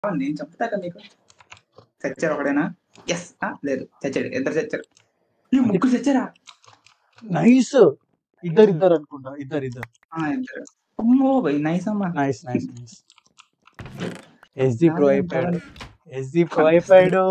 నేను చెప్తా కదా నీకు చచ్చారు ఒకడేనా ఎస్ లేదు చచ్చాడు ఇద్దరు చచ్చారు ఈ ముగ్గురు చచ్చారా నైస్ ఇద్దరు ఇద్దరు అనుకుంటా ఇద్దరు ఇద్దరు ఆ, ఇద్దరు అమ్మో బై నైస్ అమ్మా nice nice nice SD pro అయిపోయాడు ఎస్డి ప్రో అయిపోయాడు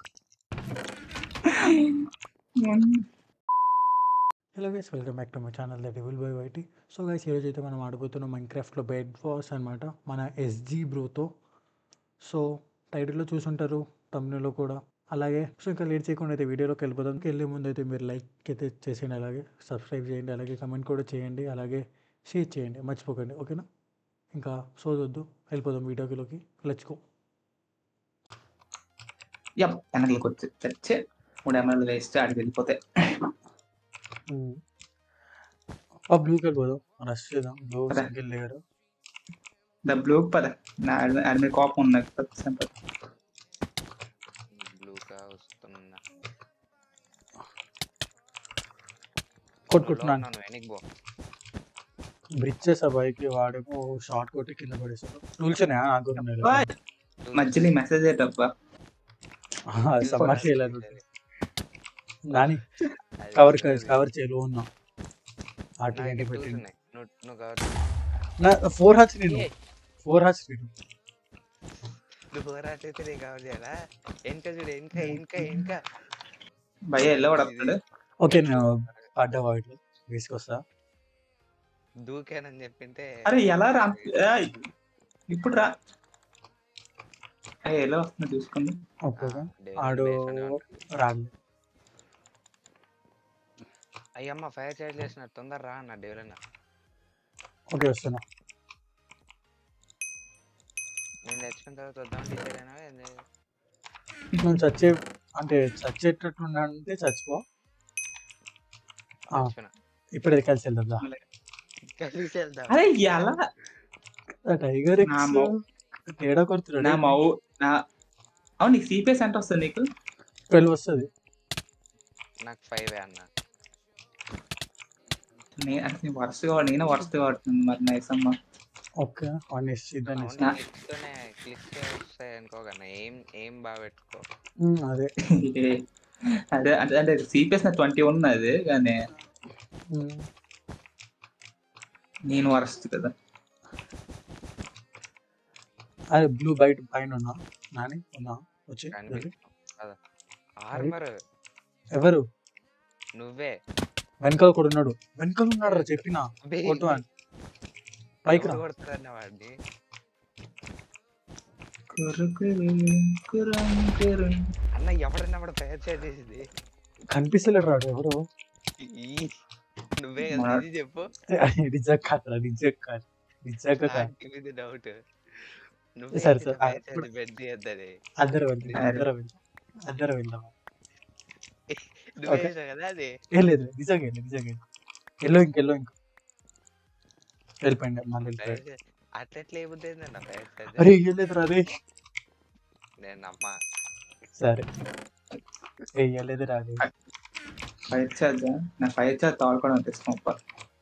hello guys welcome back to my channel the devil by YT so guys ఈరోజు అయితే మనం ఆడిపోతున్నాం మైన్క్రాఫ్ట్లో బెడ్ వాస్ అనమాట మన ఎస్జీ బ్రోతో సో టైటిల్లో చూసుంటారు తమిళలో కూడా అలాగే సో ఇంకా లేట్ చేయకుండా అయితే వీడియోలోకి వెళ్ళిపోతాం వెళ్ళే ముందు అయితే మీరు లైక్ అయితే చేసేయండి అలాగే సబ్స్క్రైబ్ చేయండి అలాగే కమెంట్ కూడా చేయండి అలాగే షేర్ చేయండి మర్చిపోకండి ఓకేనా ఇంకా సోదొద్దు వెళ్ళిపోదాం వీడియోలోకి లెచ్చుకో యప్ వెనకలకు వచ్చి చచ్చే మూడు ఎమరాలు వేస్తే ఆడికి వెళ్ళిపోతాయి బ్లూకి వెళ్ళిపోదాం రష్ చేద్దాం బ్లూ పద. సింగిల్ లేయర్ ద బ్లూ పద నా ఆడి- ఆడి మీద కోపం ఉంది నాకు. బ్లూగా వస్తున్నా కొట్టుకుంటున్నాను లోపల వెనక్కి పో బ్రిడ్జెస్ ఆ బైక్ వాడేమో షార్ట్ కొట్టి కింద పడేసాడు రూల్స్ ఓయ్, మధ్యలో ఈ మెసేజ్ ఏంటబ్బా సమ్మర్ చేయలేదు నాని కవర్ కవర్ చేయలు ఉన్నా ఆటో నాకు ఏంటి tools పెట్టింది ఉన్నాయి. నువ్వు నువ్వు కావాలి నా ఫోర్ హార్స్ నేను ఫోర్ హార్స్ నేను నువ్వు పోరాటైతే నీకు కావాలి కదా వెనక చూడు వెనక వెనక వెనక భయ ఎల్లో పడుతున్నాడు ఓకే నేను పడ్డా వాయిట్ తీసుకొస్తా దూకానని చెప్పింటే అరే ఎలా రా ఏయ్, ఇప్పుడు రా ఏ ఎలా వస్తుంది చూసుకోండి ఓకే ఆ, దేవుని ఆడు base లోనే ఉంటాడు. రాదు అయ్యమ్మ ఫైర్ చార్జ్ చేసిన తొందర రా అన్న డెవలన్న ఓకే వస్తున్నా నేను తెచ్చుకున్న తర్వాత వద్దాం డిసైడ్ అయినా ఏంది? నువ్వు చచ్చే అంటే చచ్చేటట్టు ఉండంటే చచ్చిపో ఆ. తెచ్చుకున్నా. ఇప్పుడే కలిసి వెళ్దా కలిసి వెళ్దాం అరే ఎలా టైగర్ నా ఎక్స్ మౌ- తేడా నా కొడుతున్నాడు మౌ నా అవును నీకు సిపిఎస్ ఎంత వస్తుంది నీకు ట్వెల్వ్ వస్తుంది నాకు ఫైవ్ అన్న నేను అంటే నేను వరుసగా నేను వరుసగా వాడుతున్నాను మరి నైస్ అమ్మ ఓకే వన్ ఇస్ ఇద్దరు అవును, clicks తోనే క్లిక్స్ వస్తాయి అనుకోకన్నా ఏం ఏం బాగా పెట్టుకో అదే అదే అంటే అంటే సిపిఎస్ నా ట్వంటీ ఉన్నది కానీ ఉమ్. నేను వరస్ట్ కదా అదే బ్లూ బయట పైన ఉన్నా నాని ఉన్నా వచ్చి కనిపిస్తుంది ఆర్మర్ ఎవరు నువ్వే వెనకాల కూడా ఉన్నాడు వెనకాల ఉన్నాడు రా చెప్పిన కొట్టు అని పైకి రా ఎవరు కొడతారన్న వాడిని కురు కురు కురం కురం. అన్న ఎవడన్నా వాడు ఫైర్ చార్జ్ చేసింది కనిపిస్తలేడు రాడు ఎవరు ఈ నువ్వే కదా మా- ఇది చెప్పు నిజంగా కాదు నిజంగా కాదు నిజంగా కాదు నాకు ఇది డౌట్ నువ్వే సరే, కదా సరే. ఫైర్ చార్జ్ బెడ్ చేద్దని అందరం వెళ్దాం అందరం వెళ్దాం అందరం వెళ్దాం నువ్వే Okay. చేసావు కదా అది ఏం లేదు నిజంగా వెళ్ళి నిజంగా వెళ్ళి ఎల్లో ఇంక ఎల్లో ఇంక వెళ్ళిపోయింది మళ్ళీ వెళ్ళిపోయాడు ఫైర్ చార్జ్ అట్లా ఎట్లా ఏముంది అన్న ఫైర్ చార్జ్ అరే ఏం లేదు రా రే నేను నమ్మ సరే వేయలేదు రాదు ఫైర్ ఛార్జ్ నా ఫైర్ ఛార్జ్ తాడుకోవడం తెచ్చుకోప్ప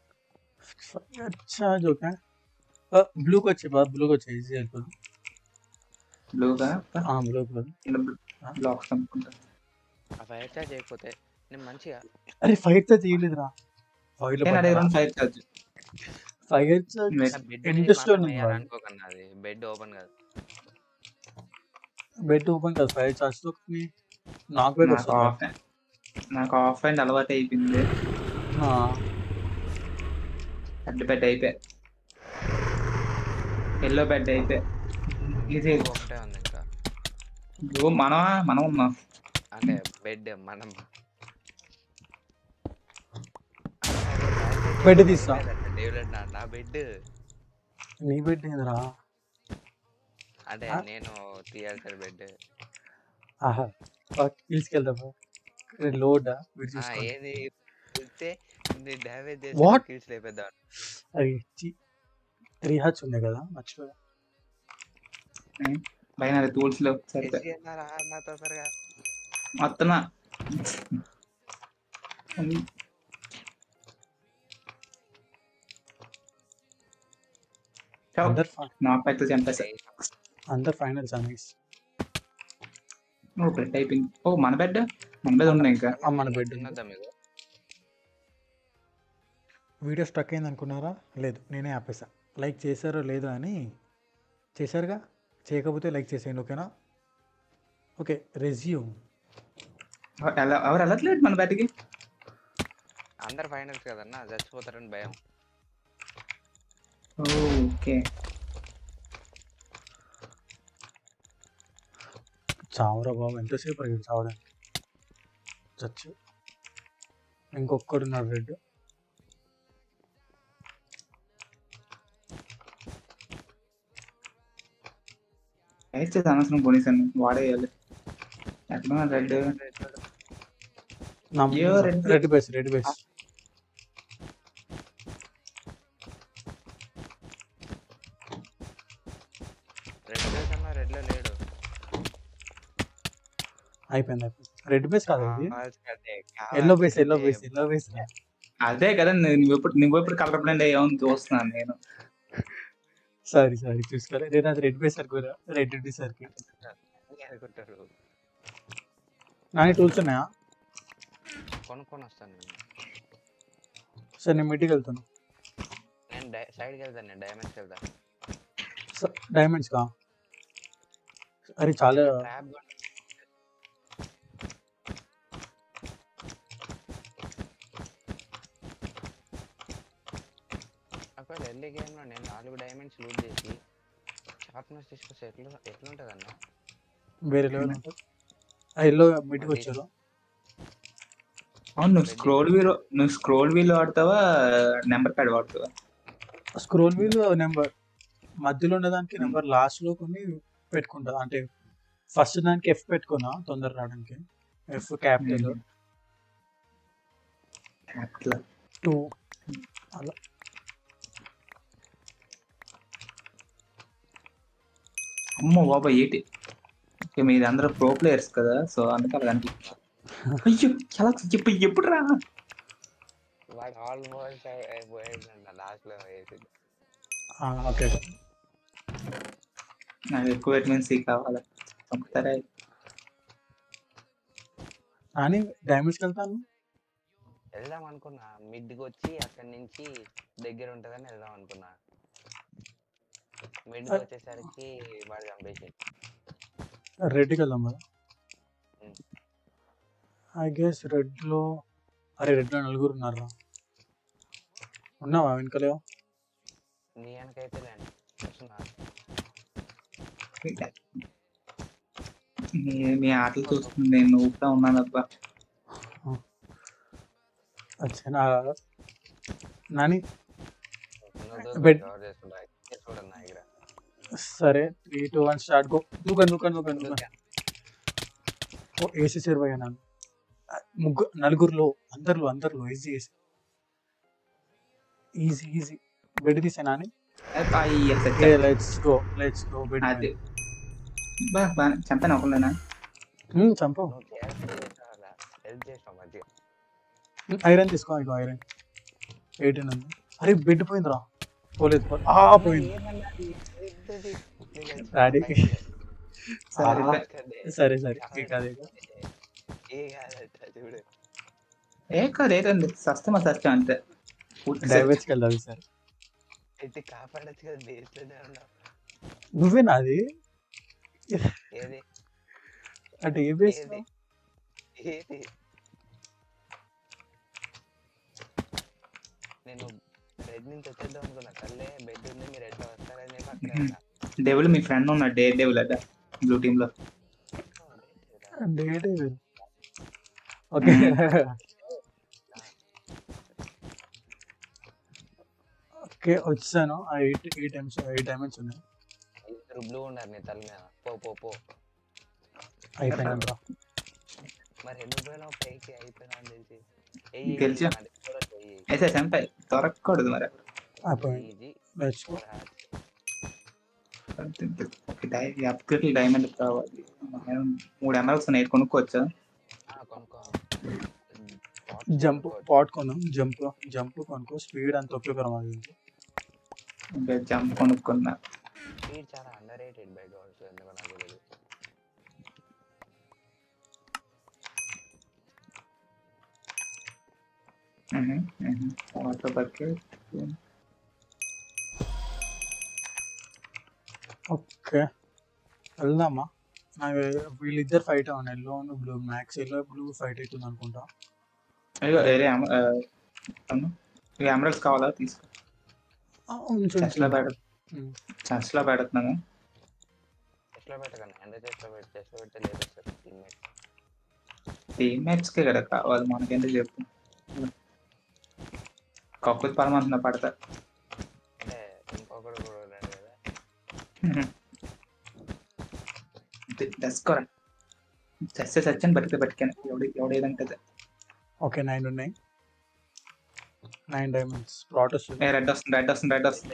अच्छा जो क्या ब्लू को अच्छे बात ब्लू को चाहिए इसी हेल्प బ్లూగా हाँ ब्लू को బ్లాక్స్ అనుకుంటా ఆ ఫైర్ చార్జ్ చేయకపోతే నేను మంచిగా अरे फाइट तो चाहिए రా ఫైట్ నేను అడిగిన fire charge fight Net- Interest ఉంది వాడు. అనుకోకన్నా అది బెడ్ ఓపెన్ కాదు బెడ్ ఓపెన్ కదా ఫైట్ చార్జ్ తో నాకు బెడ్ నాకు ఆఫ్ నాకు ఆఫ్ అండ్ అలవాటు అయిపోయింది రెడ్ బెడ్ అయిపోయి ఎల్లో బెడ్ అయిపోయి ఇది ఒకటే ఉంది ఇంకా బ్లూ మనం మనం ఉన్నాం అంటే బెడ్ మనం బెడ్ తీస్తా డేవిడ్ నా నా బెడ్ నీ బెడ్ ఏందిరా అంటే ఆ? నేను తీయాల్సిన బెడ్ ఆహా తీసుకెళ్దామా లోడ్ వీడు చూసుకో ఏది చూస్తే డ్యామేజ్ What? చేసి కిల్స్ లేపేద్దాం అది త్రీ హార్ట్స్ ఉన్నాయి కదా మర్చిపోయా పైన టూల్స్ లో సరిపోయి ఎస్సీ అన్నారా నాతో సరిగా మొత్తం అందరు ఫా- నాకు అయితే చంపేసా అందరు ఫైనల్స్ అనేసి ఓకే టైపింగ్ ఓ మన బెడ్ మన బెడ్ ఉన్నాయి ఇంకా మన బెడ్ ఉన్నదా మీకు వీడియో స్టక్ అయింది అనుకున్నారా లేదు నేనే ఆపేసా లైక్ చేశారో లేదో అని చేశారుగా చేయకపోతే లైక్ చేసేయండి ఓకేనా ఓకే రెజ్యూమ్ ఎలా ఎవరు వెళ్ళట్లేదు మన బెడ్కి అందరు ఫైనల్స్ కదన్నా చచ్చిపోతారని భయం ఓకే చావరా బాబు ఎంతసేపు అడిగింది చావడానికి చచ్చు ఇంకొక్కడున్నాడు రెడ్ అయితే అనవసరం కొనేసాను వాడేయాలి ఎట్లా రెడ్ అయ్యో, red. Red base red base red base అన్న రెడ్ లో లేడు అయిపోయింది అయిపోయింది రెడ్ బేస్ కాదు ఇది కావాల్సి అదే, ఎల్లో బేస్ కావాల్సి ఎల్లో అదే. బేస్ ఎల్లో బేస్ అదే కదా నేను- నువ్వు ఎప్పుడు నువ్వు ఎప్పుడు కలర్ బ్లెండ్ అయ్యావని చూస్తున్నాను నేను సారీ సారీ చూసుకోలే నేను అది రెడ్ బేస్ అనుకోరా రెడ్ సరికి అని అనుకుంటారు నాని టూల్స్ ఉన్నాయా కొనుక్కొని వస్తాను నేను సరే నేను మిడ్కి వెళ్తాను నేను డై సైడ్కి వెళ్తాను నేను డైమండ్స్కి వెళ్తాను డైమండ్స్ కా అరే చాలా ట్రాప్ ఒకవేళ ఎర్లీ గేమ్లో నేను నాలుగు డైమండ్స్ లూట్ చేసి షార్ప్నెస్ తీసుకొస్తే ఎట్లా ఎట్లుంటుంది అన్న వేరే లెవెల్ ఉంటుంది ఆ ఎల్లో మిడ్కి వచ్చారు అవును నువ్వు స్క్రోల్ వీల్ నువ్వు స్క్రోల్ వీల్ వాడతావా నెంబర్ ప్యాడ్ వాడతావా స్క్రోల్ వీల్ నెంబర్ మధ్యలో ఉన్నదానికి నెంబర్ లాస్ట్ లో కొన్ని పెట్టుకుంటా అంటే ఫస్ట్ దానికి ఎఫ్ పెట్టుకున్నా తొందర రావడానికి ఎఫ్ క్యాపిటల్ అట్లా టూ అమ్మో బాబా ఏంటి ఓకే, మీది అందరూ ప్రో ప్లేయర్స్ కదా సో అందుకే అలా అనిపిస్తుంది అయ్యో చాలా చెప్పు ఎప్పుడు రా వాడు ఆల్మోస్ట్ పోయిందంట లాస్ట్లో వేసింది ఓకే నాకు ఎక్కువ విటమిన్ సి కావాలి చంపుతారా అని డ్యామేజ్కి వెళ్తాను వెళ్దాం అనుకున్నా మిడ్కి వచ్చి అక్కడి నుంచి దగ్గర ఉంటుందని వెళ్దాం అనుకున్నా మిడ్కి వచ్చేసరికి వాడు చంపేసి రెడ్కి వెళ్దాం కదా ఐ గెస్ రెడ్లో అరే రెడ్లో నలుగురు ఉన్నారా ఉన్నావా వెనకలేవా నీ వెనకైతే లేండి వస్తున్నా మీ మీ ఆటలు చూస్తుంది నేను ఊపుతా ఉన్నాను అబ్బా అచ్చా నా నాని నువ్వు Bed- కవర్ చేసుకుంటా చూడండి నా దగ్గర సరే three two one start go దూకన్ దూకన్ దూకన్ దూకన్ ఓ వేసేసారు భయ్య నన్ను ముగ్గురు నలుగురులో అందరిలో అందరిలో ఈజీ వేసి ఈజీ ఈజీ బెడ్ తీసేనా అని అయ్యా Satya. Let's go let's go bed అది బా బా చంపాను ఒకళ్ళేనా చంపవు నువ్వు చేయాల్సింది హెల్ప్ చేసినావు మంచిగా ఐరన్ తీసుకో ఇగో ఐరన్ ఎయిటీన్ ఉంది అరే బెడ్ పోయిందిరా పోలేదు పో- ఆ పోయింది డాడీ సరే ఆ. సరే సరే ఇక కాదు ఇక. ఏ కాదట చూడు ఏ కాదు ఏంటండి సస్తమా సత్యం అంతే పూర్తి సత్యం. డైవర్స్కి వెళ్ళాలి సార్ అయితే కాపాడచ్చు కదా బేస్లోనే ఉన్నావు నువ్వే నాది ఏది అంటే ఏ బేస్ ఏది ఏది నేను బెడ్ నుంచి వచ్చేద్దాం అనుకున్నా కల్లే బెడ్ ఉంది మీరు ఎట్లా వస్తారని చెప్పి అక్కడే ఉన్నా. డెవిల్ మీ ఫ్రెండ్ ఉన్నాడు డే డెవిల్ అట బ్లూ టీమ్ లో డేట్ ఓకే ఓకే వచ్చాను ఆ eight eight times eight diamonds ఉన్నాయి ఇద్దరు బ్లూ ఉన్నారు నీ తల మీద పో పో పో అయిపోయినాక మరి ఎందుకు పోయినావు పైకి అయిపోయినా అని తెలిసి ఎయ్యి, గెలిచా? ఎయ్యి, అది కూడా చెయ్యి. అయితే చంపాయి దొరకకూడదు మరి అయిపోయింది ఈజీ లెట్స్ ఫోర్ హార్ట్స్. ఒక డై అప్గ్రేడ్ డైమండ్ కావాలి మూడు ఎమరల్స్ ఉన్నాయి కొనుక్కోవచ్చా ఆ, కొనుక్కో జంప్ పాట్ కొను జంప్ జంప్ కొనుక్కో స్పీడ్ అంత ఉపయోగకరం అది ఇంకా జంప్ కొనుక్కున్నా స్పీడ్ చాలా అండర్ రేటెడ్ బై గాడ్స్ ఎందుకో నాకు తెలియదు వాటర్ బకెట్ ఓకే వెళ్దామా నాకు వీళ్ళిద్దరు ఫైట్ అవ్వండి yellow blue max yellow blue fight అవుతుంది అనుకుంటా అయ్యో వేరే ఎమరల్స్ కావాలా తీసుకో ఆ, ఉంచు, చెస్ట్ లో ఉంచు. పెడ ఉమ్. చెస్ట్ లో పెడుతున్నాను చెస్ట్లో పెట్టకండి అండర్ చెస్ట్లో పెట్టి చెస్ట్లో పెడితే లేపేస్తారు టీమ్మేట్ టీమ్మేట్స్ కి కదా కావాలి మనకేంటి చెప్పు కక్కుతి పరమంటున్నా పడతా అంటే ఇంకొకడు కూడా ఉన్నాడు కదా తెసుకోరా చస్తే చచ్చాను బతికితే బతికాను ఎవడు ఎవడు ఏదంటే అదే. ఓకే నైన్ ఉన్నాయి నైన్ డైమండ్స్ ప్లాట్ వస్తుంది ఏ రెడ్ వస్తుంది రెడ్ వస్తుంది రెడ్ వస్తుంది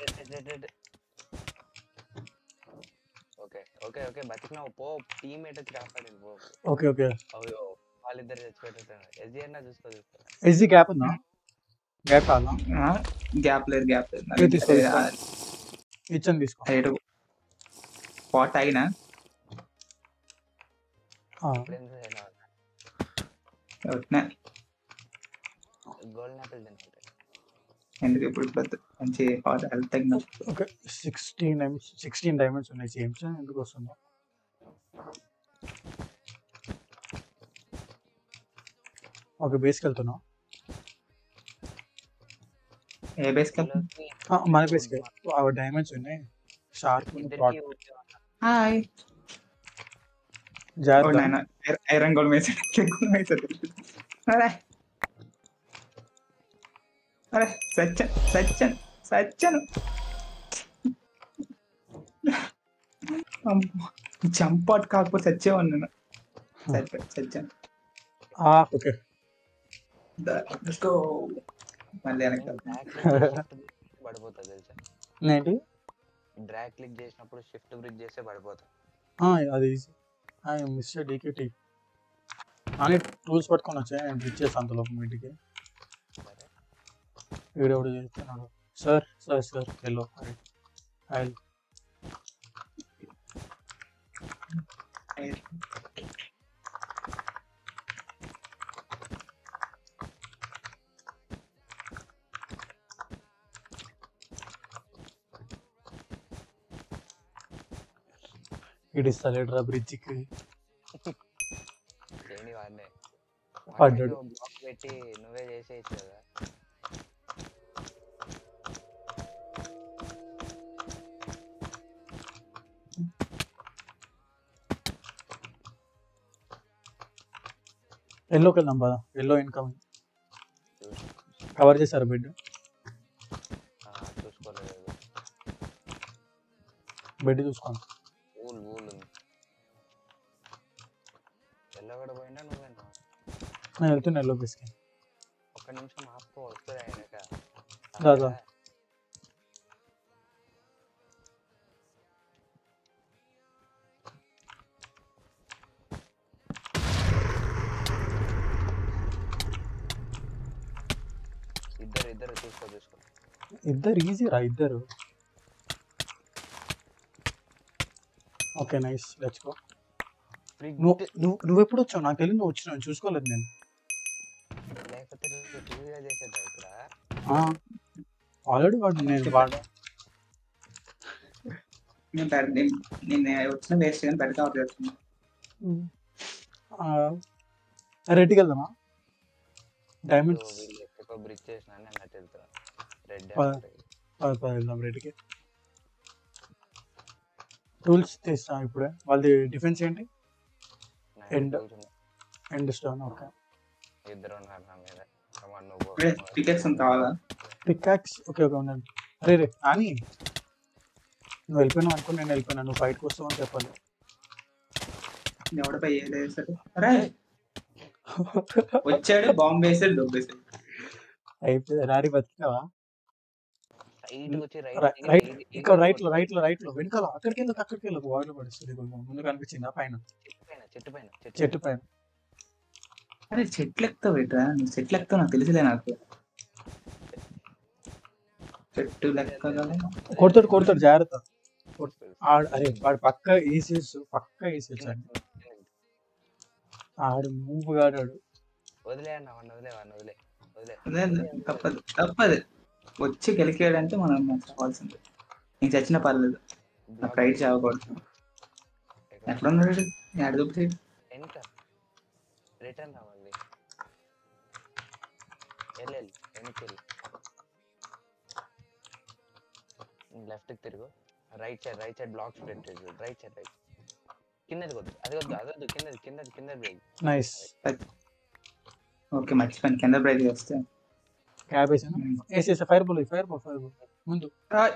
ఓకే ఓకే ఓకే బతికినావు పో టీమ్మేట్ వచ్చి కాపాడింది పో ఓకే ఓకే అయ్యో వాళ్ళిద్దరు చచ్చిపెట్టారు ఎస్జీ అన్న చూసుకో చూసుకో ఎస్జీ గ్యాప్ ఉందా గ్యాప్ కాదా గ్యాప్ లేదు గ్యాప్ లేదు ఇది తీసుకో, తీసుకో. ఇచ్చని తీసుకో రేటు పాట్ అయినా ఆ, గోల్డెన్ యాపిల్ తిన్నాడు ఎందుకు ఇప్పుడు ఇప్పుడు మంచి హాట్ హెల్త్ తగిన okay sixteen diamonds sixteen diamonds ఉన్నాయి జేమ్స్ ఎందుకు వస్తుందో ఓకే బేస్కి వెళ్తున్నా ఏ బేస్ కి ఆ, మన బేస్కి డైమండ్స్ ఉన్నాయి షార్ప్ ప్లాట్ హాయ్ జాగ్రత్త ఐరన్ గోల్డ్ మేసాడు గోల్డ్ మేసాడు అరే అరే సచ్చన్ సచ్చన్ సచ్చను చంపాట్ కాకపోతే సచ్చేవాడిని నేను సరిపోయి సచ్చాను ఆ, ఓకే లెట్స్ గో మళ్ళీ వెనక్కి పడిపోతుంది తెలుసా ఏంటి డ్రాగ్ క్లిక్ చేసినప్పుడు షిఫ్ట్ బ్రిక్ చేస్తే పడిపోతుంది ఆ, అది ఈజీ మిస్టర్ డీక్యూటీ అని టూల్స్ పట్టుకొని వచ్చాయి నేను బ్రిడ్జ్ చేస్తాను అంతలో మీటికి సరే వీడెవడు చేస్తున్నాడు sir sir sir hello hi ఇడిస్తలేడురా బ్రిడ్జికి ఏంటి వాడినే పడ్డాడు. బ్లాక్ పెట్టి నువ్వే చేసేయచ్చు కదా ఎల్లోకి వెళ్దాం పదా ఎల్లో ఇన్కమ్ చూసి కవర్ చేశారు బెడ్ ఆ, చూసుకోలేదు బెడ్ చూసుకోండి ఊల్ ఊల్ ఉంది ఎల్లగడ పోయినా నువ్వేనా నేను వెళ్తున్నా ఎల్లో బేస్కి ఒక్క నిమిషం ఆపుకో వస్తుంది ఆయనక దా, దా. ఇద్దరు ఇద్దరు చూసుకో చూసుకో ఇద్దరు ఈజీ రా ఇద్దరు ఓకే నైస్ లెట్స్ గో ఫ్రిగ్ నువ్వు నువ్వు నువ్వు ఎప్పుడు వచ్చావు నాకు తెలియదు నువ్వు వచ్చినావు చూసుకోలేదు నేను లేకపోతే టీవీగా చేసేద్దా ఇక్కడ ఆల్రెడీ వాడు నేను వాడు నేను పెడ- నేను- నేను వచ్చిన వేస్ట్ కానీ పెడతా అవుతుంది రెడ్డికి వెళ్దామా డైమండ్స్ వీళ్ళు ఎక్కువ బ్రిక్ చేసిన అన్నట్టు వెళ్తున్నా రెడ్ పద. పద పద వెళ్దాం రెడ్డికి టూల్స్ తీస్తా ఇప్పుడే వాళ్ళది డిఫెన్స్ ఏంటి End. ఎండ్ స్టోన్ ఓకే ఇద్దరు ఉన్నారు నా మీద కమాన్ నువ్వు పో. టికెట్స్ కావాలా పికాక్స్ ఓకే ఓకే ఉండండి అరే రే అని నువ్వు వెళ్ళిపోయినావు అనుకో నేను వెళ్ళిపోయినా నువ్వు ఫైట్కి వస్తావు అని చెప్పాలి ఎవడపై ఏది వేసాడు అరే వచ్చాడు బాంబు వేసాడు దొబ్బేసాడు అయిపోయింది రారి బతికినావా Right కి వచ్చి right Right- కి right. ఇది- ఇది ఇక్కడ రైట్ లో పోతుంది. రైట్ లో రైట్ లో వెనకాల అక్కడికి వెళ్ళకు అక్కడికి వెళ్ళకు వాటర్ పడుస్తుంది ముందు కనిపించిందా పైన చెట్టు పైన చెట్టు పైన చెట్టు చెట్టు పైన అరే చెట్లు ఎక్కుతావు బేటా నువ్వు చెట్లు ఎక్కుతావు నాకు తెలిసిలే నాకు చెట్టు లెక్కగల కొడతాడు కొడతాడు జాగ్రత్త ఆడు అరే వాడు పక్క ఏసెస్ పక్క ఏసెస్ అండి ఆడు మూవ్ గాడాడు వదిలే అన్న వాడిని వదిలే వాడిని వదిలే వదిలే అదే అదే, తప్పదు తప్పదు వచ్చి గెలికేయాడంటే మనం చావాల్సిందే నీకు చచ్చినా పర్లేదు నా ప్రైడ్ చావకూడదు ఎక్కడ ఉన్నాడు ఎక్కడ చూపుతాడు వెనక రిటర్న్ రా మళ్ళీ వెళ్ళు వెనక్కి వెళ్ళు లెఫ్ట్ తిరుగు right side right side blocks పెట్టేది రైట్ సైడ్ రైట్ కిందది వద్దు అది వద్దు అది వద్దు కిందది కిందది కిందది బ్రేక్ నైస్ ఓకే మర్చిపోయాను కింద బ్రేక్ చేస్తే క్యాబ్ వేసాను వేసేసా fire ball fire ball fire ball ముందు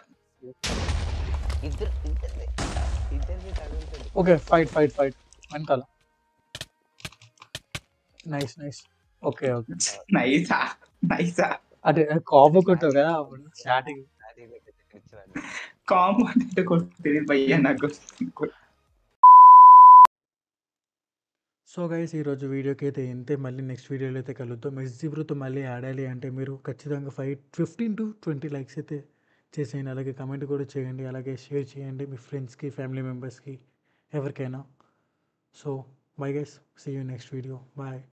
ఇద్దరు ఇద్దరిది ఇద్దరిది తగులుతుంది ఓకే ఫైట్ ఫైట్ ఫైట్ వెనకాల నైస్ నైస్ ఓకే ఓకే నైసా నైసా అంటే కాపు కొట్టావు కదా అప్పుడు స్టార్టింగ్ అది పెట్టి తెచ్చినాడు కాంబో అంటే కూడా తెలియదు భయ్యా నాకు సో గైస్ ఈరోజు వీడియోకి అయితే ఇంతే మళ్ళీ నెక్స్ట్ వీడియోలో అయితే కలుద్దాం ఎస్జీ బ్రూతో మళ్ళీ ఆడాలి అంటే మీరు ఖచ్చితంగా five fifteen to twenty likes అయితే చేసేయండి అలాగే కమెంట్ కూడా చేయండి అలాగే షేర్ చేయండి మీ ఫ్రెండ్స్కి ఫ్యామిలీ మెంబర్స్కి ఎవరికైనా so bye guys see you next video bye